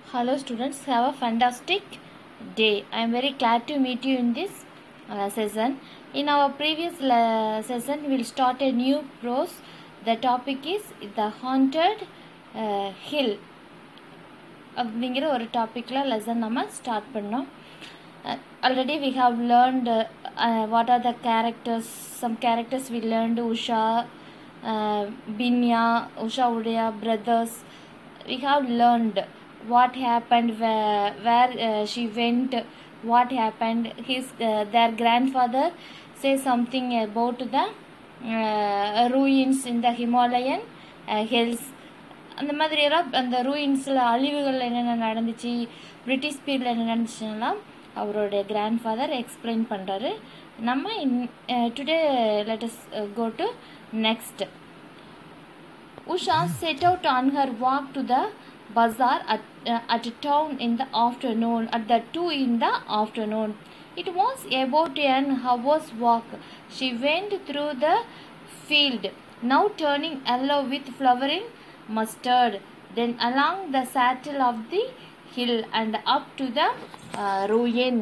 Hello students, have a fantastic day. I am very glad to meet you in this uh, session. In our previous le- session, we will start a new prose. The topic is the haunted uh, hill. அப்படிங்கிற ஒரு டாப்பிக்கில் lesson நம்ம start பண்ணோம் already we have learned what are the characters some characters we learned Usha பின்யா உஷா உடைய brothers we have learned what happened where, where uh, she went what happened his uh, their grandfather say something about the uh, ruins in the himalayan uh, hills அந்த மாதிரி எல்லாம் அந்த ரூயின்ஸில் அழிவுகள் என்னென்ன நடந்துச்சு British பீரியடில் என்ன நடந்துச்சுன்னெல்லாம் அவருடைய கிராண்ட் ஃபாதர் எக்ஸ்பிளைன் பண்ணுறாரு நம்ம in today let's go to next Usha set out on her walk to the bazaar at, uh, at a town in the afternoon, at the two in the afternoon. It was about an hour's walk. She went through the field, now turning yellow with flowering mustard, then along the saddle of the hill and up to the uh, ruin.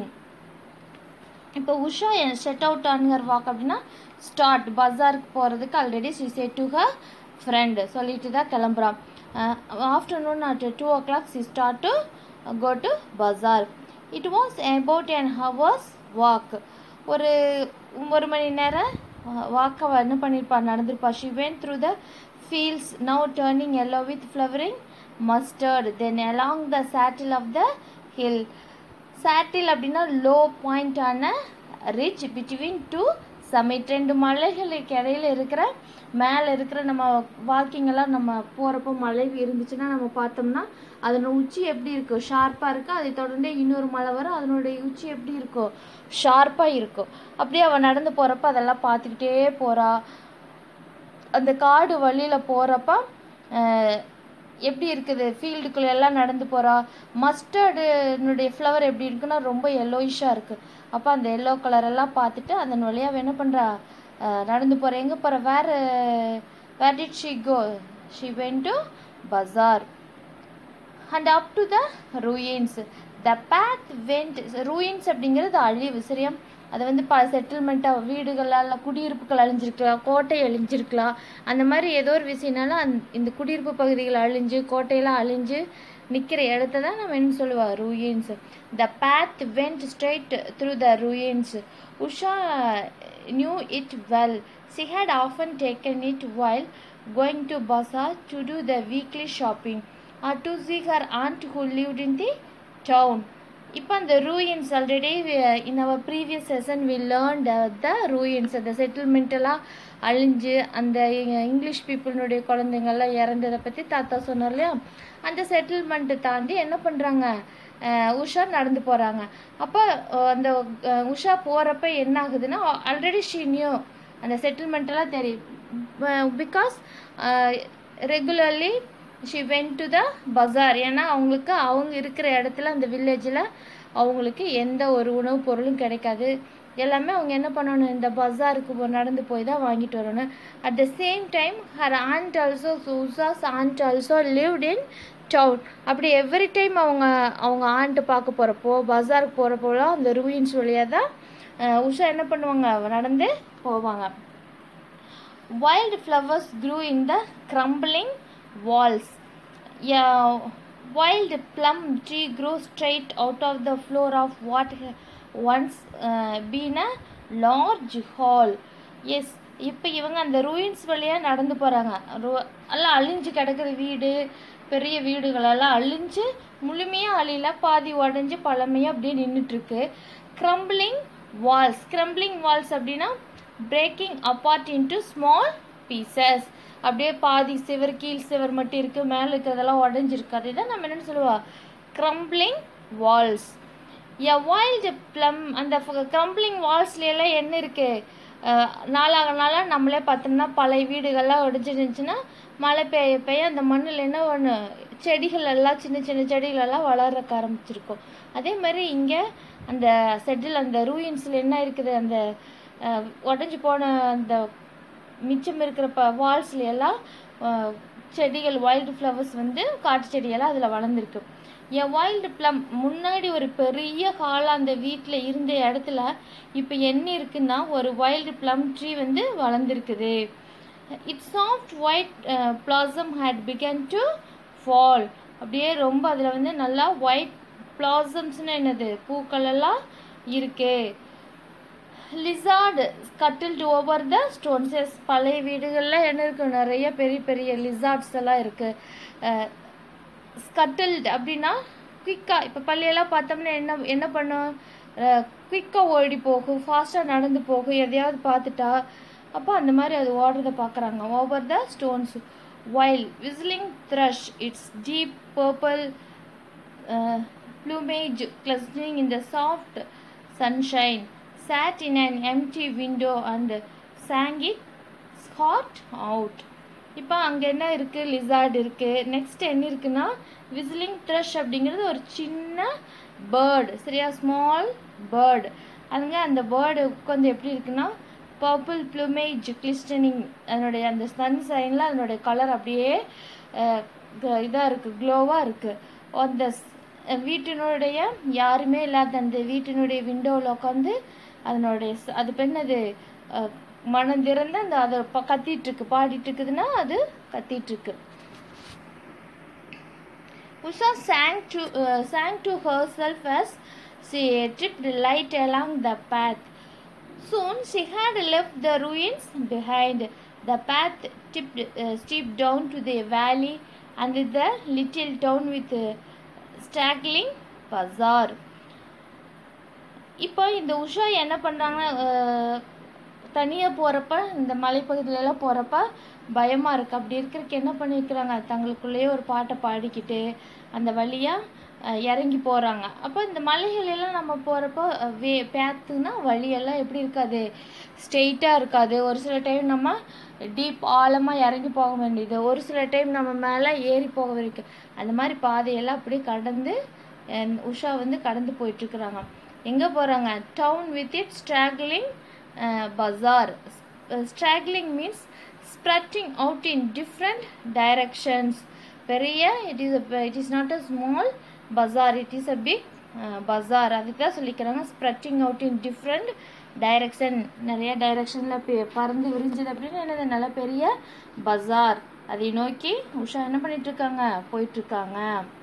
இப்போ Usha set out on her walk அப்படின்னா start பஜாருக்கு போகிறதுக்கு already she said to her friend சொல்லிட்டு தான் கிளம்புறான் afternoon at two o'clock she start to go to bazaar it was about an hour's walk ஒரு ஒரு மணி நேரம் வாக்கை என்ன பண்ணியிருப்பா நடந்திருப்பா she went through the fields now turning yellow with flowering mustard then along the saddle of the hill saddle அப்படின்னா low பாயிண்டான rich between two summit ரெண்டு மலைகளுக்கு இடையில இருக்கிற மேலே இருக்கிற நம்ம வாக்கிங் எல்லாம் நம்ம போகிறப்போ மலை இருந்துச்சுன்னா நம்ம பார்த்தோம்னா அதனோட உச்சி எப்படி இருக்கும் ஷார்ப்பாக இருக்கும் அதை தொடர்ந்து இன்னொரு மலை வரும் அதனுடைய உச்சி எப்படி இருக்கும் ஷார்ப்பாக இருக்கும் அப்படியே அவள் நடந்து போகிறப்ப அதெல்லாம் பார்த்துக்கிட்டே போகிறா அந்த காடு வழியில் போகிறப்ப எப்படி இருக்குது ஃபீல்டுக்குள்ள எல்லாம் நடந்து போகிறா மஸ்டர்டுனுடைய ஃப்ளவர் எப்படி இருக்குன்னா ரொம்ப எல்லோயிஷாக இருக்குது அப்போ அந்த எல்லோ கலர் எல்லாம் பார்த்துட்டு அதன் வழியாக என்ன பண்ணுறா நடந்து போகிற எங்கே போகிற வேறு where did she go she went to bazaar and up to the ruins the path went ruins அப்படிங்கிறது அழிவு சரியா அது வந்து பல செட்டில்மெண்ட்டாக வீடுகளால் குடியிருப்புகள் அழிஞ்சிருக்கலாம் கோட்டை அழிஞ்சிருக்கலாம் அந்த மாதிரி ஏதோ ஒரு விஷயம்னால அந் இந்த குடியிருப்பு பகுதிகள் அழிஞ்சு கோட்டையெல்லாம் அழிஞ்சு நிற்கிற இடத்த தான் நம்ம என்ன சொல்லுவா ruins the path went straight through the ruins Usha knew it well she had often taken it while going to bazaar to do the weekly shopping or to see her aunt who lived in the town இப்போ அந்த ruins already in our previous session we learn the ruins அந்த செட்டில்மெண்ட்டெல்லாம் அழிஞ்சு அந்த English பீப்புளினுடைய குழந்தைங்கள்லாம் இறந்ததை பற்றி தாத்தா சொன்னார் இல்லையா அந்த செட்டில்மெண்ட்டை தாண்டி என்ன பண்ணுறாங்க உஷா நடந்து போகிறாங்க அப்போ அந்த உஷா போகிறப்ப என்ன ஆகுதுன்னா ஆல்ரெடி ஷீனியோ அந்த செட்டில்மெண்ட்டெல்லாம் தெரியும் because regularly she went to the bazaar ஏன்னா அவங்களுக்கு அவங்க இருக்கிற இடத்துல அந்த வில்லேஜில் அவங்களுக்கு எந்த ஒரு உணவுப் பொருளும் கிடைக்காது எல்லாமே அவங்க என்ன பண்ணணும் இந்த பஜாருக்கு நடந்து போய் தான் வாங்கிட்டு வரணும் at the same time her aunt also சூசாஸ் and also lived in town அப்படி எவ்ரி டைம் அவங்க அவங்க ஆண்ட்டு பார்க்க போகிறப்போ பஜாருக்கு போகிறப்போலாம் அந்த ரூயின்ஸ் வழியாக தான் உஷா என்ன பண்ணுவாங்க நடந்து போவாங்க wild flowers grew in the crumbling walls. A wild plum tree grew straight out of the floor of what once uh, been a large hall. Yes இப்போ இவங்க அந்த ரூயின்ஸ் வழியாக நடந்து போகிறாங்க எல்லாம் அழிஞ்சு கிடக்குற வீடு பெரிய வீடுகளெல்லாம் அழிஞ்சு முழுமையாக அழியல பாதி உடஞ்சி பழமையாக அப்படியே நின்றுட்டுருக்கு க்ரம்பிளிங் வால்ஸ் க்ரம்பிளிங் வால்ஸ் அப்படின்னா breaking apart into small pieces அப்படியே பாதி சிவர் கீழ் சிவர் மட்டும் இருக்குது மேலே இருக்கிறதெல்லாம் உடஞ்சிருக்கு அதுதான் நம்ம என்னென்னு சொல்லுவா crumbling walls a wild plum அந்த க்ரம்பிளிங் வால்ஸ்லாம் என்ன இருக்குது நாளாக நாளாக நம்மளே பார்த்தோம்னா பழைய வீடுகள்லாம் உடஞ்சிருந்துச்சுன்னா மழை பெய்ய பெய்ய அந்த மண்ணில் என்ன ஒன்று செடிகள் எல்லாம் சின்ன சின்ன செடிகள் எல்லாம் வளர்றக்க ஆரம்பிச்சிருக்கும் அதே மாதிரி இங்கே அந்த செட்டில் அந்த ரூயின்ஸில் என்ன இருக்குது அந்த உடஞ்சி போன அந்த மிச்சம் இருக்கிற ப வால்ஸ்ல எல்லாம் செடிகள் வைல்டு ஃப்ளவர்ஸ் வந்து காட்டு செடியெல்லாம் அதில் வளர்ந்துருக்கு என் வைல்டு ப்ளம் முன்னாடி ஒரு பெரிய ஹாலாக அந்த வீட்டில் இருந்த இடத்துல இப்போ என்ன இருக்குன்னா ஒரு வைல்டு ப்ளம் ட்ரீ வந்து வளர்ந்துருக்குது it's soft white blossom had begun to fall அப்படியே ரொம்ப அதில் வந்து நல்லா ஒயிட் பிளாசம்ஸ்னு என்னது பூக்கள் எல்லாம் இருக்கு லிசார்டு ஸ்கட்டில்டு ஓவர் த ஸ்டோன்ஸஸ் பழைய வீடுகளில் என்ன இருக்கு நிறைய பெரிய பெரிய லிசார்ட்ஸ் எல்லாம் இருக்கு ஸ்கட்டில்டு அப்படின்னா குயிக்காக இப்போ பள்ளியெல்லாம் பார்த்தோம்னா என்ன என்ன பண்ணும் குயிக்காக ஓடி போகும் ஃபாஸ்ட்டாக நடந்து போகும் எதையாவது பார்த்துட்டா அப்போ அந்த மாதிரி அது ஓடுறத பார்க்குறாங்க over the stones while whistling thrush its deep purple plumage clustering in the soft sunshine, sat in an empty window and sang its heart out. இப்போ அங்கே என்ன இருக்குது லிசார்ட் இருக்குது நெக்ஸ்ட் என்ன இருக்குன்னா விசிலிங் த்ரஷ் அப்படிங்கிறது ஒரு சின்ன பேர்டு சரியா ஸ்மால் பேர்டு அதுங்க அந்த பேர்டு உட்காந்து எப்படி இருக்குன்னா பர்பிள் ப்ளூமேஜ் கிளிஸ்டனிங் அதனுடைய அந்த சன் சைனில் அதனுடைய கலர் அப்படியே இதாக இருக்குது க்ளோவாக இருக்குது அந்த வீட்டினுடைய யாருமே இல்லாத அந்த வீட்டினுடைய விண்டோவில் உட்காந்து அதனுடைய அது பெண்ணது மனம் திறந்து அந்த அதை கத்திட்டு இருக்கு பாடிட்டு இருக்குதுன்னா அது கத்திட்டு இருக்கு Usha sang to uh, sang to herself as she tripped light along the path. Soon she had left the ruins behind. The path tipped uh, steep down to the valley and the little town with uh, straggling bazaar. இப்போ இந்த உஷா என்ன பண்ணுறாங்கன்னா தனியாக போகிறப்ப இந்த மலைப்பகுதியிலலாம் போகிறப்ப பயமாக இருக்குது அப்படி இருக்கிறதுக்கு என்ன பண்ணியிருக்கிறாங்க தங்களுக்குள்ளேயே ஒரு பாட்டை பாடிக்கிட்டு அந்த வழியாக இறங்கி போகிறாங்க அப்போ இந்த மலைகளெல்லாம் நம்ம போகிறப்போ வே பேத்துனா வழியெல்லாம் எப்படி இருக்காது ஸ்ட்ரெயிட்டாக இருக்காது ஒரு சில டைம் நம்ம டீப் ஆழமாக இறங்கி போக வேண்டியது ஒரு சில டைம் நம்ம மேலே ஏறி போக வரைக்கும் அந்த மாதிரி பாதையெல்லாம் அப்படியே கடந்து உஷா வந்து கடந்து போயிட்டுருக்குறாங்க எங்கே போகிறாங்க town with it straggling bazaar straggling means spreading out in different directions பெரிய it is it is not a small bazaar it is a big bazaar அதுக்கு தான் சொல்லிக்கிறாங்க spreading out in different direction நிறைய டைரக்ஷனில் பறந்து விரிஞ்சது அப்படின்னு என்னது நல்ல பெரிய பஜார் அதை நோக்கி உஷா என்ன பண்ணிட்டு இருக்காங்க போயிட்டு இருக்காங்க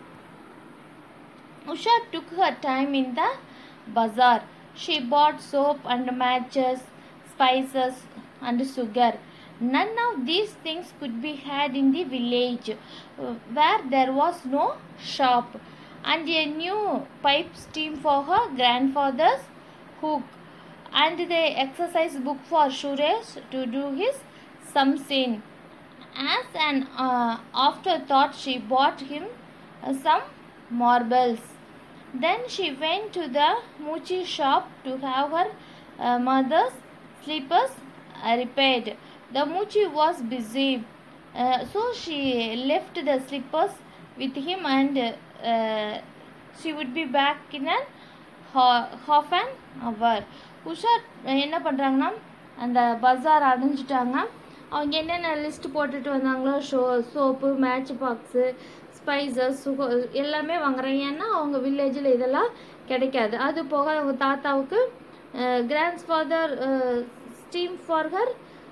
Usha took her time in the bazaar. She bought soap and matches, spices and sugar. None of these things could be had in the village uh, where there was no shop, and a new pipe steam for her grandfather's hook, and the exercise book for Suresh to do his samsin. As an uh, afterthought, she bought him uh, some marbles. Then she went to the Muchi shop to have her uh, mother's slippers uh, repaired. The Muchi was busy, uh, so she left the slippers with him and uh, she would be back in an ha- half an hour. Usha என்ன பண்ணுறாங்கன்னா அந்த bazaar அடைஞ்சிட்டாங்க அவங்க என்னென்ன list போட்டுட்டு வந்தாங்களோ ஷோ soap match box spices சுகோ எல்லாமே வாங்குறாங்க ஏன்னா அவங்க வில்லேஜில் இதெல்லாம் கிடைக்காது அது போக அவங்க தாத்தாவுக்கு grand's father steam for her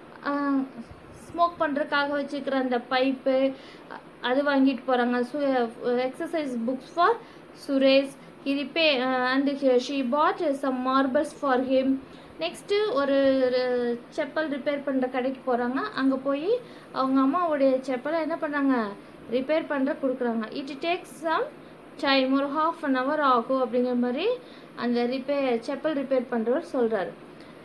smoke பண்ணுறதுக்காக வச்சுக்கிற அந்த பைப்பு அது வாங்கிட்டு போகிறாங்க சு exercise books for Suresh he repay and she bought some marbles for him next ஒரு செப்பல் ரிப்பேர் பண்ணுற கடைக்கு போகிறாங்க அங்கே போய் அவங்க அம்மாவுடைய செப்பலை என்ன பண்ணாங்க ரிப்பேர் பண்ணுற கொடுக்குறாங்க இட் டேக்ஸ் சம் டைம் ஒரு ஹாஃப் அன் ஹவர் ஆகும் அப்படிங்கிற மாதிரி அந்த ரிப்பேர் செப்பல் ரிப்பேர் பண்ணுறவர் சொல்கிறாரு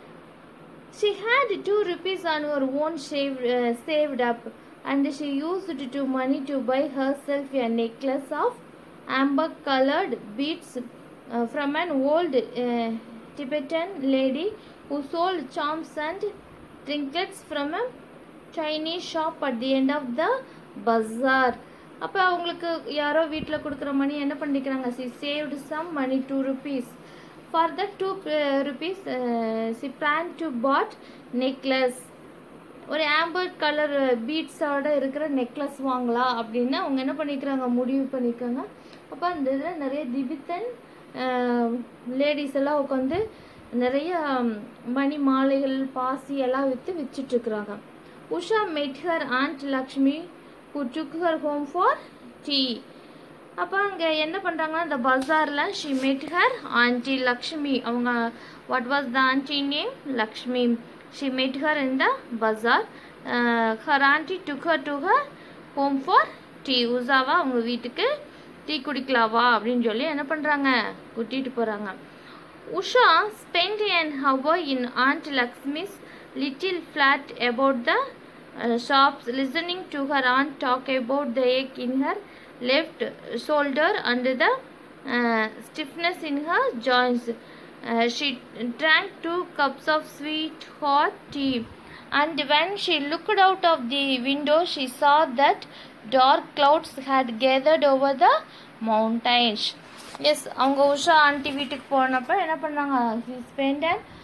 She had two rupees on her own saved, uh, saved up and she used it to money to buy herself a necklace of amber colored beads uh, from an old uh, Tibetan lady who sold charms and trinkets from a Chinese shop at the end of the bazaar. அப்போ அவங்களுக்கு யாரோ வீட்டில் கொடுக்குற money என்ன பண்ணிக்கிறாங்க she saved some money two rupees for the two rupees she plan to bought necklace ஒரு amber colour பீட்ஸோட இருக்கிற நெக்லஸ் வாங்கலாம் அப்படின்னு அவங்க என்ன பண்ணிக்கிறாங்க முடிவு பண்ணியிருக்காங்க அப்போ அந்த இதில் நிறைய திபித்தன் லேடிஸ் எல்லாம் உட்காந்து நிறைய மணி மாலைகள் பாசி எல்லாம் விற்று விற்றுட்ருக்குறாங்க Usha met her aunt Lakshmi who took her home for tea அப்போ அங்கே என்ன பண்ணுறாங்கன்னா இந்த பஜாரில் she met her aunty Lakshmi அவங்க what was the aunty name Lakshmi she met her in the bazaar her aunty took her to her home for tea உஷாவா அவங்க வீட்டுக்கு டீ குடிக்கலாவா அப்படின்னு சொல்லி என்ன பண்ணுறாங்க கூட்டிகிட்டு போகிறாங்க Usha spend an hour in Aunt Lakshmi's little flat about the uh, shops, listening to her aunt talk about the ache in her left shoulder and the uh, stiffness in her joints. Uh, she drank two cups of sweet hot tea, and when she looked out of the window, she saw that dark clouds had gathered over the mountains. Yes அவங்க Usha aunty வீட்டுக்கு போனப்போ என்ன பண்ணாங்க spend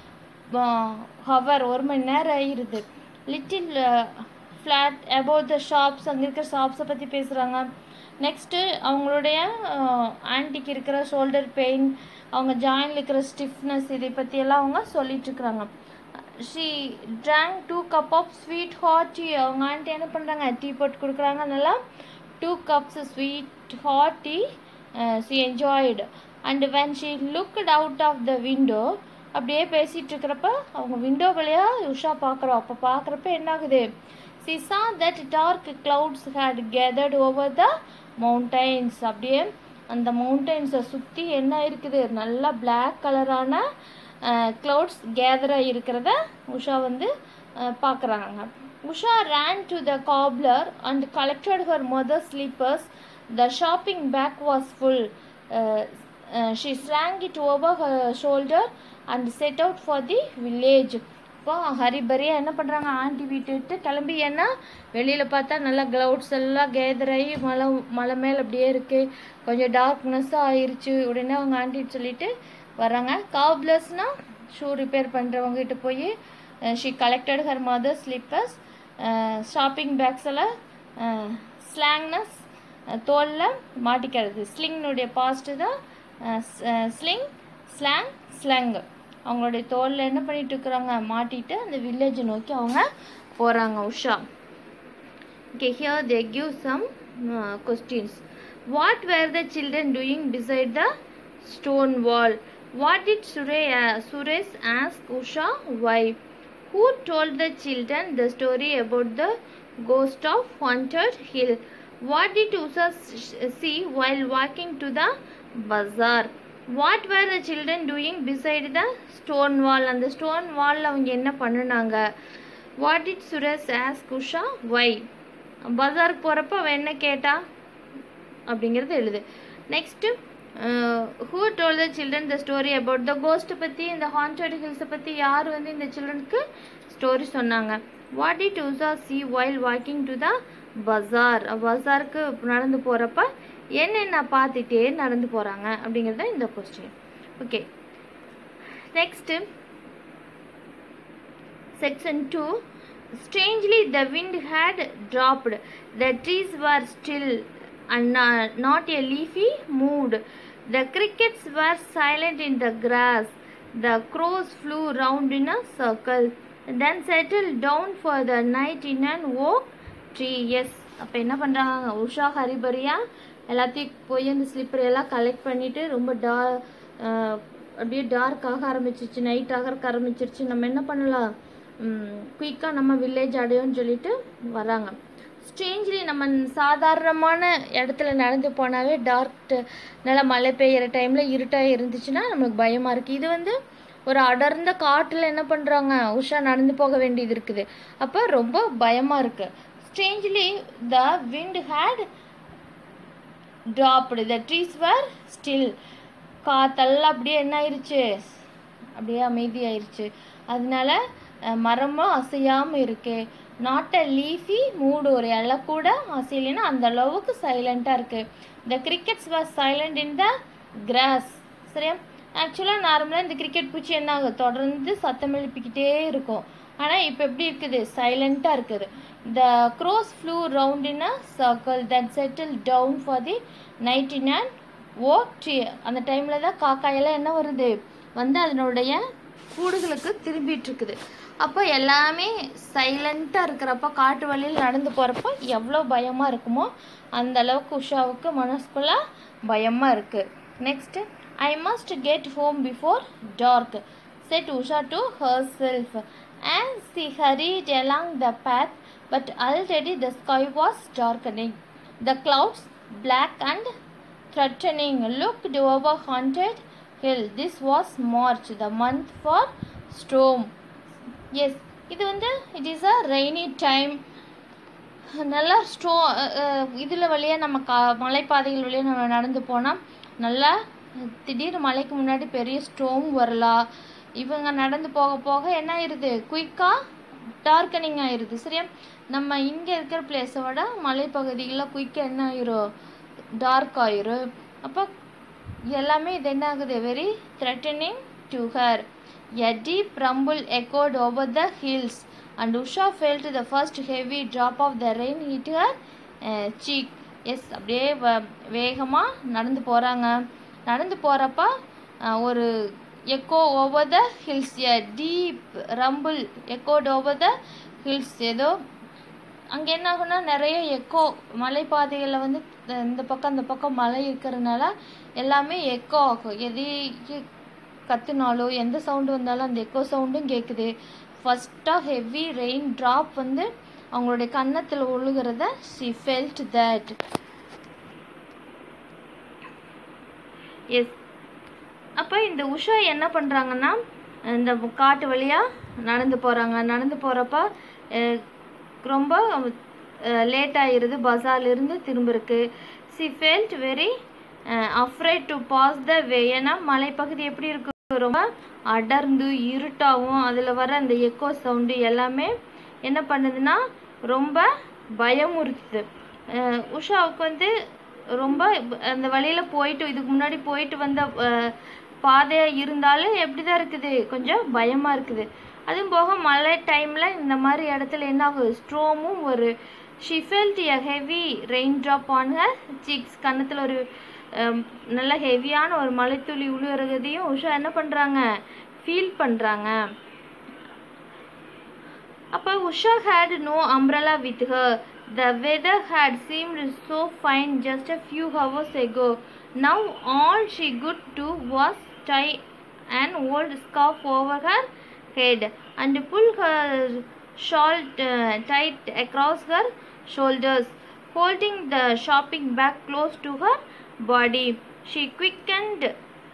hour ஒரு மணி நேரம் ஆயிருது little flat about the shops அங்கே இருக்கிற ஷாப்ஸை பற்றி பேசுகிறாங்க நெக்ஸ்ட்டு அவங்களுடைய ஆன்ட்டிக்கு இருக்கிற ஷோல்டர் பெயின் அவங்க ஜாயினில் இருக்கிற ஸ்டிஃப்னஸ் இதை பற்றியெல்லாம் அவங்க சொல்லிட்டுருக்குறாங்க she drank two cup of sweet hot tea அவங்க ஆண்டி என்ன பண்ணுறாங்க டீ போட்டு கொடுக்குறாங்க நல்லா two cups sweet hot tea she enjoyed and when she looked out of the window அப்படியே பேசிகிட்டு இருக்கிறப்ப அவங்க விண்டோ வழியாக உஷா பார்க்குறோம் அப்போ பார்க்குறப்ப என்ன ஆகுது she saw that dark clouds had gathered over the mountains அப்படியே அந்த மவுண்டைன்ஸை சுற்றி என்ன இருக்குது நல்லா பிளாக் கலரான க்ளவுட்ஸ் கேதராக இருக்கிறத உஷா வந்து பார்க்குறாங்க Usha ran to the cobbler and collected her mother slippers the shopping bag was full she slung it over her shoulder and set out for the village இப்போ ஹரிபரியாக என்ன பண்ணுறாங்க ஆண்டி வீட்டு விட்டு கிளம்பி ஏன்னா வெளியில் பார்த்தா நல்லா க்ளவுட்ஸ் எல்லாம் கேதர் ஆகி மலை மலை மேலே அப்படியே இருக்குது கொஞ்சம் டார்க்னஸ்ஸாக ஆயிடுச்சு உடனே அவங்க ஆண்டிட்டு சொல்லிட்டு வராங்க காப்லர்ஸ்னால் ஷூ ரிப்பேர் பண்ணுறவங்ககிட்ட போய் she collected her mother slippers shopping bags எல்லாம் ஸ்லாங்னஸ் தோலில் மாட்டிக்கிறது ஸ்லிங்னுடைய பாஸ்ட்டு தான் ஸ்லிங் ஸ்லாங் ஸ்லாங் அவங்களுடைய தோலில் என்ன பண்ணிட்டு இருக்கிறாங்க மாட்டிட்டு அந்த வில்லேஜை நோக்கி அவங்க போகிறாங்க Usha okay here they give some questions what were the children doing beside the stone wall what did சுரே Suresh ask Usha why who told the children the story about the ghost of haunted hill what did Usha see while walking to the bazaar what were the children doing beside the stone wall அந்த stone வாலில் அவங்க என்ன பண்ணினாங்க what did Suresh ask Usha why பஜாருக்கு போகிறப்ப அவன் என்ன கேட்டா அப்படிங்கிறது எழுது next who told the children the story about the கோஸ்ட்டை பற்றி இந்த ஹாண்டட் ஹில்ஸை பற்றி யார் வந்து இந்த சில்ட்ரனுக்கு ஸ்டோரி சொன்னாங்க what did Usha see while walking to the bazaar பஜாருக்கு நடந்து போகிறப்ப என்னென்ன பார்த்துட்டே நடந்து போகிறாங்க அப்படிங்கிறது இந்த question okay next section two strangely the wind had dropped the trees were still and not a leafy moved the crickets were silent in the grass the crows flew round in a circle then settled down for the night in an oak tree yes அப்போ என்ன பண்ணுறாங்க உஷா ஹரிபரியா எல்லாத்தையும் போய் அந்த slipper எல்லாம் collect பண்ணிவிட்டு ரொம்ப டா அப்படியே டார்க் ஆக ஆரம்பிச்சிருச்சு நைட் ஆக ஆரம்பிச்சிருச்சு நம்ம என்ன பண்ணலாம் குயிக்காக நம்ம வில்லேஜ் அடையோன்னு சொல்லிட்டு வராங்க ஸ்ட்ரேஞ்ச்லி நம்ம சாதாரணமான இடத்துல நடந்து போனாவே டார்க் நல்லா மழை பெய்கிற டைமில் இருட்டாக இருந்துச்சுன்னா நம்மளுக்கு பயமாக இருக்குது இது வந்து ஒரு அடர்ந்த காட்டில் என்ன பண்ணுறாங்க உஷா நடந்து போக வேண்டியது இருக்குது அப்போ ரொம்ப பயமாக இருக்குது strangely the wind had dropped the trees were still காத்தெல்லாம் அப்படியே என்ன ஆயிடுச்சு அப்படியே அமைதியாயிருச்சு அதனால மரமும் அசையாமல் இருக்கு நாட் அ லீஃபி மூடு ஒரு இலை கூட அசையலைன்னா அந்த அளவுக்கு சைலண்ட்டாக இருக்கு the crickets was silent in the grass சரியா ஆக்சுவலாக நார்மலாக இந்த கிரிக்கெட் பூச்சி என்ன ஆகும் தொடர்ந்து சத்தம் எழுப்பிக்கிட்டே இருக்கும் ஆனால் இப்போ எப்படி இருக்குது சைலண்ட்டாக இருக்குது the crows flew round in a circle that settle down for the night in and oak tree அந்த டைமில் தான் காக்காயெல்லாம் என்ன வருது வந்து அதனுடைய கூடுகளுக்கு திரும்பிட்டு இருக்குது அப்போ எல்லாமே சைலண்ட்டாக இருக்கிறப்ப காட்டு வழியில் நடந்து போகிறப்போ எவ்வளோ பயமாக இருக்குமோ அந்த அளவுக்கு உஷாவுக்கு மனசுக்குள்ள பயமாக இருக்குது next I must get home before dark said Usha to herself and she hurried along த path but already the sky was darkening. The clouds, black and threatening, looked over haunted hill. This was March, the month for storm. Yes இது வந்து it is a rainy time நல்லா ஸ்டோ இதில் வழியாக நம்ம கா மலைப்பாதைகள் வழியாக நம்ம நடந்து போனால் நல்லா திடீர் மலைக்கு முன்னாடி பெரிய ஸ்டோம் வரலாம் இவங்க நடந்து போக போக என்ன ஆயிடுது குயிக்காக டார்க்கனிங் ஆயிடுது சரியா நம்ம இங்கே இருக்கிற பிளேஸை விட மலைப்பகுதிகளில் குயிக்காக என்ன ஆயிரும் டார்க் ஆயிரும் அப்போ எல்லாமே இது என்ன ஆகுது very threatening to her A deep rumble echoed over the hills, and Usha felt the first heavy drop of the rain hit her uh, cheek. Yes அப்படியே வ- வேகமா நடந்து போறாங்க நடந்து போறப்ப அஹ், ஒரு echo over the hills a deep rumble echoed over the hills ஏதோ அங்கே என்ன ஆகும்னா நிறைய எக்கோ மலைப்பாதைகளில் வந்து இந்த- இந்த பக்கம் அந்த பக்கம் மலை இருக்கிறதுனால எல்லாமே எக்கோ ஆகும் எது எ- கத்துனாலோ எந்த சவுண்டு வந்தாலும் அந்த எக்கோ சவுண்டும் கேட்குது ஃபஸ்ட்டாக ஹெவி ரெயின் ட்ராப் வந்து அவங்களுடைய கன்னத்தில் ஒழுகிறத ஷி ஃபெல்ட் தட் எஸ் அப்போ இந்த உஷா என்ன பண்ணுறாங்கன்னா இந்த காட்டு வழியாக நடந்து போகிறாங்க நடந்து போகிறப்ப ரொம்ப லேட் ஆயிருது பஸார்லேருந்து திரும்புறக்கு she felt very afraid to pass the way ஏன்னா மலைப்பகுதி எப்படி இருக்கு ரொம்ப அடர்ந்து இருட்டாகவும் அதில் வர அந்த எக்கோ சவுண்டு எல்லாமே என்ன பண்ணுதுன்னா ரொம்ப பயமுறுத்துது அஹ் உஷாவுக்கு வந்து ரொம்ப அந்த வழியில் போயிட்டு இதுக்கு முன்னாடி போயிட்டு வந்த அஹ், பாதையாக இருந்தாலும் எப்படி தான் இருக்குது கொஞ்சம் பயமாக இருக்குது அதுவும் போக மழை டைமில் இந்த மாதிரி இடத்துல என்ன ஆகுது ஸ்ட்ரோமும் ஒரு she felt a heavy rain drop on her cheeks கன்னத்தில் ஒரு அம், நல்ல ஹெவியான ஒரு மலைத்துளி உழுவுறதையும் உஷா என்ன பண்ணுறாங்க ஃபீல் பண்ணுறாங்க அப்போ Usha had no umbrella with her the weather had seemed so fine just a few hours ago now all she could do was tie and old scarf over her head and pull her shawl uh, tight across her shoulders, holding the shopping bag close to her body. She quickened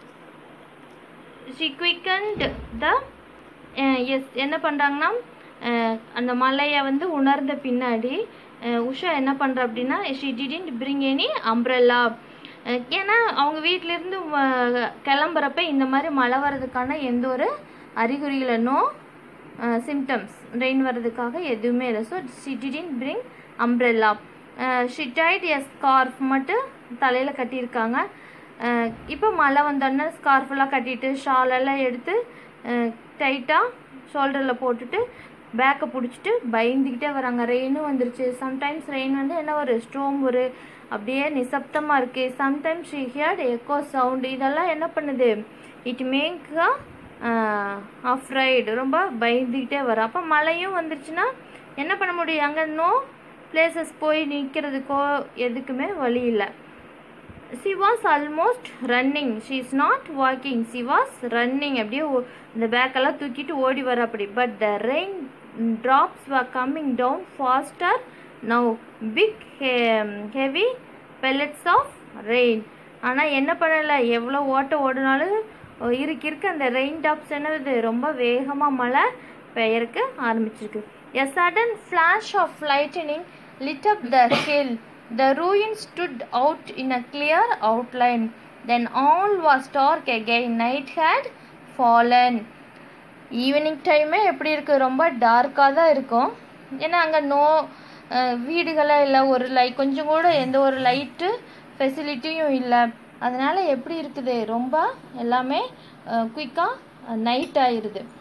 she quickened the yes என்ன பண்ணுறாங்கன்னா அந்த மலையை வந்து உணர்ந்த பின்னாடி அஹ், உஷா என்ன பண்ணுறா அப்படின்னா she didn't bring any umbrella ஏன்னா அவங்க வீட்டிலேருந்து கிளம்புறப்ப இந்த மாதிரி மழை வர்றதுக்கான எந்த ஒரு அறிகுறிகளை நோ சிம்டம்ஸ் ரெயின் வர்றதுக்காக எதுவுமே இல்லை so she didn't bring umbrella she tied a scarf மட்டும் தலையில் கட்டியிருக்காங்க இப்போ மழை வந்தோடனே ஸ்கார்ஃபெல்லாம் கட்டிட்டு ஷால் எல்லாம் எடுத்து டைட்டாக ஷோல்டரில் போட்டுட்டு பேக்கை பிடிச்சிட்டு பயந்துக்கிட்டே வராங்க ரெயினும் வந்துருச்சு சம்டைம்ஸ் ரெயின் வந்து என்ன ஒரு ஸ்ட்ரோம் ஒரு அப்படியே நிசப்தமாக இருக்குது sometimes she heard echo sound இதெல்லாம் என்ன பண்ணுது இட் மேக் அஃப்ரைடு ரொம்ப பயந்துக்கிட்டே வரும் அப்போ மழையும் வந்துருச்சுன்னா என்ன பண்ண முடியும் அங்கே நோ பிளேசஸ் போய் நிற்கிறதுக்கோ எதுக்குமே வழி இல்லை she was almost running she is not walking she was running அப்படியே ஓ- இந்த பேக்கெல்லாம் தூக்கிட்டு ஓடி வர அப்படி but the rain drops were coming down faster now big heavy pellets of rain ஆனால் என்ன பண்ணலை எவ்வளோ ஓட்ட ஓடினாலும் இருக்க இருக்க அந்த ரெயின் டாப்ஸ் என்னது ரொம்ப வேகமாக மழை பெயருக்கு ஆரம்பிச்சிருக்கு a sudden flash of lightning lit up the hill. The ruin stood out in a clear outline. Then all was dark again. Night had fallen. Evening டைமே எப்படி இருக்கு ரொம்ப டார்க்காக தான் இருக்கும் ஏன்னா அங்கே நோ வீடுகளே இல்லை ஒரு லைட் கொஞ்சம் கூட எந்த ஒரு லைட்டு ஃபெசிலிட்டியும் இல்லை அதனால எப்படி இருக்குது ரொம்ப எல்லாமே குயிக்காக நைட் ஆயிடுது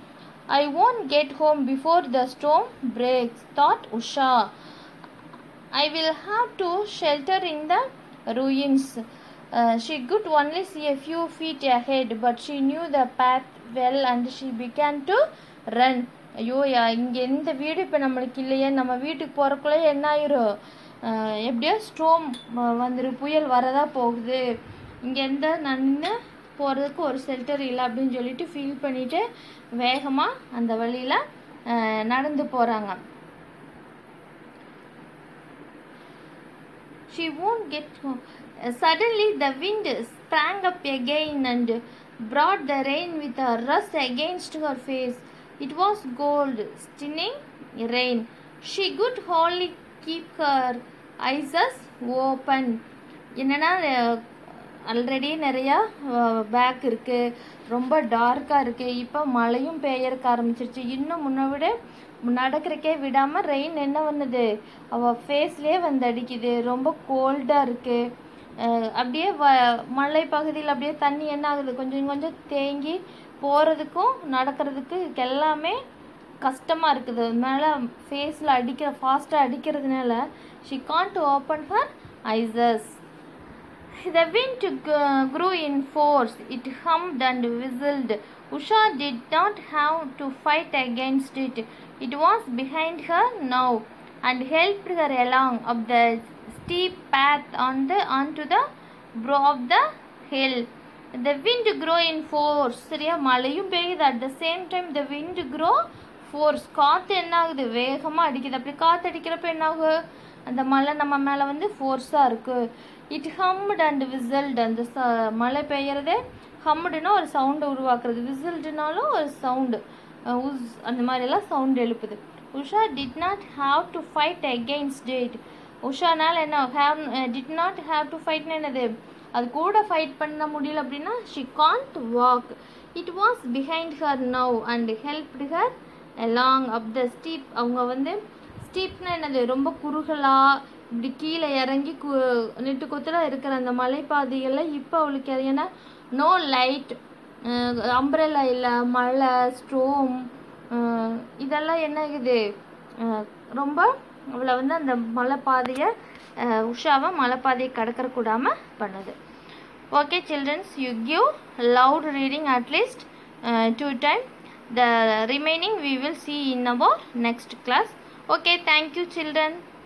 I won't get home before the storm breaks thought Usha I will have to shelter in the ruins. Uh, she could only see a few feet ahead, but she knew the path well and she began to run. ஐயோ யா- இங்க எந்த வீடு இப்போ நம்மளுக்கு இல்லையே நம்ம வீட்டுக்கு போறக்குள்ளே என்ன ஆயிரும் அஹ், எப்படியோ ஸ்டோம் வந்துரு புயல் வரதா போகுது இங்க இருந்து நின்று போகிறதுக்கு ஒரு ஷெல்டர் இல்லை அப்படின்னு சொல்லிட்டு ஃபீல் பண்ணிட்டு வேகமாக அந்த வழியில் நடந்து போகிறாங்க she won't get home. Uh, suddenly, the wind sprang up again and brought the rain with a rush against her face. It was gold, stinging rain. She could hardly keep her eyes open. என்னன்னா already நிறையா பேக் இருக்குது ரொம்ப டார்க்காக இருக்குது இப்போ மழையும் பெய்யறக்க ஆரம்பிச்சிருச்சு இன்னும் முன்ன விட நடக்கிறக்கே விடாமல் ரெயின் என்ன பண்ணுது அவள் ஃபேஸ்லேயே வந்து அடிக்குது ரொம்ப கோல்டாக இருக்குது அப்படியே வ மலை பகுதியில் அப்படியே தண்ணி என்ன ஆகுது கொஞ்சம் கொஞ்சம் தேங்கி போகிறதுக்கும் நடக்கிறதுக்கு எல்லாமே கஷ்டமாக இருக்குது மேலே ஃபேஸில் அடிக்கிற ஃபாஸ்ட்டாக அடிக்கிறதுனால she can't open her eyes The wind g- grew in force. It hummed and whistled. Usha did not have to fight against it. It was behind her now and helped her along up the steep path on the onto the brow of the hill. The wind grew in force. சரியா மழையும் பெய்யுது at the same time the wind grow force காற்று என்ன ஆகுது வேகமாக அடிக்குது அப்படி காற்று அடிக்கிறப்ப என்ன ஆகும் அந்த மழை நம்ம மேலே வந்து ஃபோர்ஸாக இருக்குது இட் ஹம்டு அண்ட் விசில்டு அந்த ச மழை பெய்யறதே ஹம்டுனா ஒரு சவுண்டை உருவாக்குறது விசில்டுனாலும் ஒரு சவுண்டு உஸ் அந்த மாதிரிலாம் சவுண்ட் எழுப்புது Usha did not have to fight against it உஷானால் என்ன have did not have to ஃபைட்னு என்னது அது கூட ஃபைட் பண்ண முடியல அப்படின்னா she can't walk it was behind her now and helped her along up the steep அவங்க வந்து ஸ்டீப்னா என்னது ரொம்ப குறுகலாக இப்படி கீழே இறங்கி கு நெட்டு கொத்துல இருக்கிற அந்த மலைப்பாதைகளில் இப்போ அவளுக்கு ஏன்னா நோ லைட் அம்ப்ரெல்லா இல்லை மழை ஸ்ட்ரோம் இதெல்லாம் என்ன ஆகுது அஹ், ரொம்ப அவளை வந்து அந்த மலைப்பாதையை அஹ், உஷாவை மலைப்பாதையை கடக்கற கூடாம பண்ணுது okay childrens you give loud reading at least uh, two time the remaining we will see in our next class okay thank you children